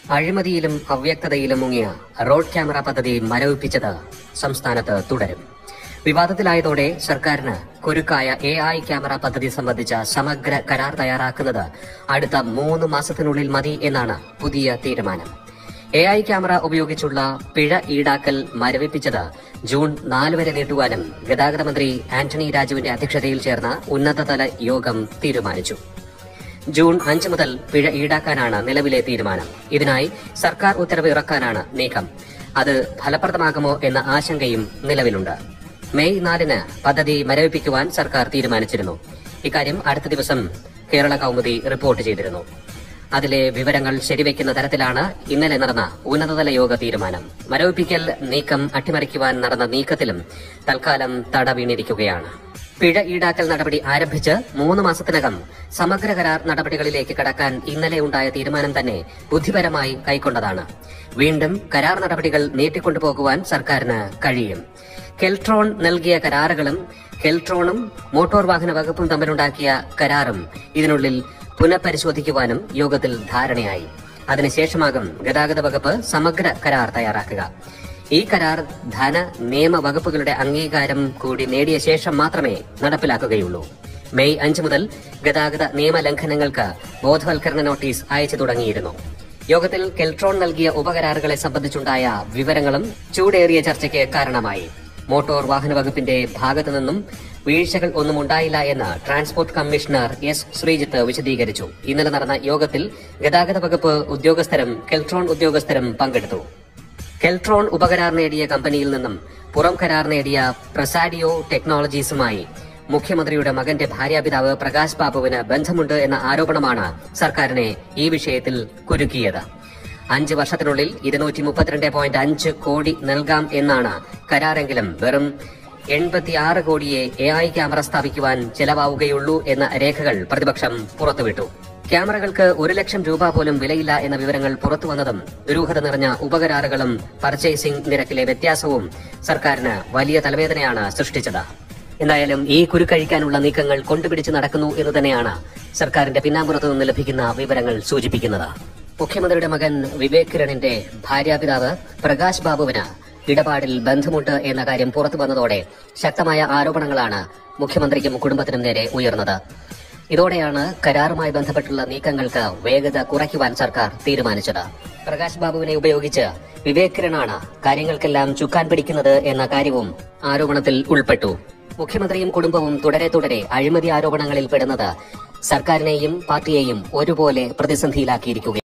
അഴിമതിയിലും അവ്യക്തതയിലും മുങ്ങിയ road camera പദ്ധതി മരവിപ്പിച്ചത് സംസ്ഥാനത്ത് തുടരും വിവാദത്തിലായതോടെ സർക്കാരിന് കുരുക്കായ എ ഐ ക്യാമറ പദ്ധതി സംബന്ധിച്ച സമഗ്ര കരാർ തയ്യാറാക്കുന്നത് അടുത്ത മൂന്ന് മാസത്തിനുള്ളിൽ മതി എന്നാണ് പുതിയ തീരുമാനം എ ഐ ക്യാമറ ഉപയോഗിച്ചുള്ള പിഴ ഈടാക്കൽ മരവിപ്പിച്ചത് ജൂൺ നാല് വരെ നീട്ടുവാനും ഗതാഗത മന്ത്രി ആന്റണി രാജുവിന്റെ അധ്യക്ഷതയിൽ ചേർന്ന ഉന്നതതല യോഗം തീരുമാനിച്ചു ജൂൺ അഞ്ച് മുതൽ പിഴ ഈടാക്കാനാണ് നിലവിലെ തീരുമാനം ഇതിനായി സർക്കാർ ഉത്തരവ് ഇറക്കാനാണ് നീക്കം അത് ഫലപ്രദമാകുമോ എന്ന ആശങ്കയും നിലവിലുണ്ട് മെയ് നാലിന് പദ്ധതി മരവിപ്പിക്കുവാൻ സർക്കാർ തീരുമാനിച്ചിരുന്നു ഇക്കാര്യം അടുത്ത ദിവസം കേരള കൗമുദി റിപ്പോർട്ട് ചെയ്തിരുന്നു അതിലെ വിവരങ്ങൾ ശരിവെക്കുന്ന തരത്തിലാണ് ഇന്നലെ നടന്ന ഉന്നതതല യോഗ തീരുമാനം മരവിപ്പിക്കൽ നീക്കം അട്ടിമറിക്കുവാൻ നടന്ന നീക്കത്തിലും തൽക്കാലം തട വീണിരിക്കുകയാണ് പിഴ ഈടാക്കൽ നടപടി ആരംഭിച്ച് മൂന്ന് മാസത്തിനകം സമഗ്ര കരാർ നടപടികളിലേക്ക് കടക്കാൻ ഇന്നലെ ഉണ്ടായ തീരുമാനം തന്നെ ബുദ്ധിപരമായി കൈക്കൊണ്ടതാണ് വീണ്ടും കരാർ നടപടികൾ നീട്ടിക്കൊണ്ടുപോകുവാൻ സർക്കാരിന് കഴിയും കെൽട്രോൺ നൽകിയ കരാറുകളും കെൽട്രോണും മോട്ടോർ വാഹന വകുപ്പും തമ്മിലുണ്ടാക്കിയ കരാറും ഇതിനുള്ളിൽ പുനഃപരിശോധിക്കുവാനും യോഗത്തിൽ ധാരണയായി അതിനുശേഷമാകും ഗതാഗത വകുപ്പ് സമഗ്ര കരാർ തയ്യാറാക്കുക ഈ കരാർ ധന നിയമ വകുപ്പുകളുടെ അംഗീകാരം കൂടി നേടിയ ശേഷം മാത്രമേ നടപ്പിലാക്കുകയുള്ളൂ മെയ് അഞ്ച് മുതൽ ഗതാഗത നിയമ ലംഘനങ്ങൾക്ക് ബോധവൽക്കരണ നോട്ടീസ് അയച്ചു തുടങ്ങിയിരുന്നു യോഗത്തിൽ കെൽട്രോൺ നൽകിയ ഉപകരാറുകളെ സംബന്ധിച്ചുണ്ടായ വിവരങ്ങളും ചൂടേറിയ ചർച്ചയ്ക്ക് കാരണമായി മോട്ടോർ വാഹന വകുപ്പിന്റെ ഭാഗത്തു നിന്നും വീഴ്ചകൾ ഒന്നും ഉണ്ടായില്ല എന്ന് ട്രാൻസ്പോർട്ട് കമ്മീഷണർ എസ് ശ്രീജിത്ത് വിശദീകരിച്ചു ഇന്നലെ നടന്ന യോഗത്തിൽ ഗതാഗത വകുപ്പ് ഉദ്യോഗസ്ഥരും കെൽട്രോൺ ഉദ്യോഗസ്ഥരും പങ്കെടുത്തു കെൽട്രോൺ ഉപകരാർ നേടിയ കമ്പനിയിൽ നിന്നും പുറം കരാർ നേടിയ പ്രസാഡിയോ ടെക്നോളജീസുമായി മുഖ്യമന്ത്രിയുടെ മകന്റെ ഭാര്യാപിതാവ് പ്രകാശ് ബാബുവിന് ബന്ധമുണ്ട് എന്ന ആരോപണമാണ് സർക്കാരിനെ ഈ വിഷയത്തിൽ കുരുക്കിയത് അഞ്ച് വർഷത്തിനുള്ളിൽ ഇരുന്നൂറ്റി മുപ്പത്തിരണ്ട് പോയിന്റ് അഞ്ച് കോടി നൽകാം എന്നാണ് കരാറെങ്കിലും വെറും എൺപത്തിയാറ് കോടിയെ എ ഐ ക്യാമറ സ്ഥാപിക്കുവാൻ ചെലവാവുകയുള്ളൂ എന്ന രേഖകൾ പ്രതിപക്ഷം പുറത്തുവിട്ടു ക്യാമറകൾക്ക് ഒരു ലക്ഷം രൂപ പോലും വിലയില്ല എന്ന വിവരങ്ങൾ പുറത്തുവന്നതും ദുരൂഹത നിറഞ്ഞ ഉപകരാറുകളും പർച്ചേസിംഗ് നിരക്കിലെ വ്യത്യാസവും സർക്കാരിന് വലിയ തലവേദനയാണ് സൃഷ്ടിച്ചത് എന്തായാലും ഈ കുരുക്കഴിക്കാനുള്ള നീക്കങ്ങൾ കൊണ്ടുപിടിച്ച് നടക്കുന്നു എന്ന് തന്നെയാണ് സർക്കാരിന്റെ പിന്നാമ്പുറത്തു നിന്ന് ലഭിക്കുന്ന വിവരങ്ങൾ സൂചിപ്പിക്കുന്നത് മുഖ്യമന്ത്രിയുടെ മകൻ വിവേക് കിരണിന്റെ ഭാര്യാപിതാവ് പ്രകാശ് ബാബുവിന് ഇടപാടിൽ ബന്ധമുണ്ട് എന്ന കാര്യം പുറത്തു വന്നതോടെ ശക്തമായ ആരോപണങ്ങളാണ് മുഖ്യമന്ത്രിക്കും കുടുംബത്തിനും നേരെ ഉയർന്നത് ഇതോടെയാണ് കരാറുമായി ബന്ധപ്പെട്ടുള്ള നീക്കങ്ങൾക്ക് വേഗത കുറയ്ക്കുവാൻ സർക്കാർ തീരുമാനിച്ചത് പ്രകാശ് ബാബുവിനെ ഉപയോഗിച്ച് വിവേക് കിരണാണ് കാര്യങ്ങൾക്കെല്ലാം ചുക്കാൻ പിടിക്കുന്നത് എന്ന കാര്യവും ആരോപണത്തിൽ ഉൾപ്പെട്ടു മുഖ്യമന്ത്രിയും കുടുംബവും തുടരെ തുടരെ അഴിമതി ആരോപണങ്ങളിൽ പെടുന്നത് സർക്കാരിനെയും പാർട്ടിയെയും ഒരുപോലെ പ്രതിസന്ധിയിലാക്കിയിരിക്കുകയാണ്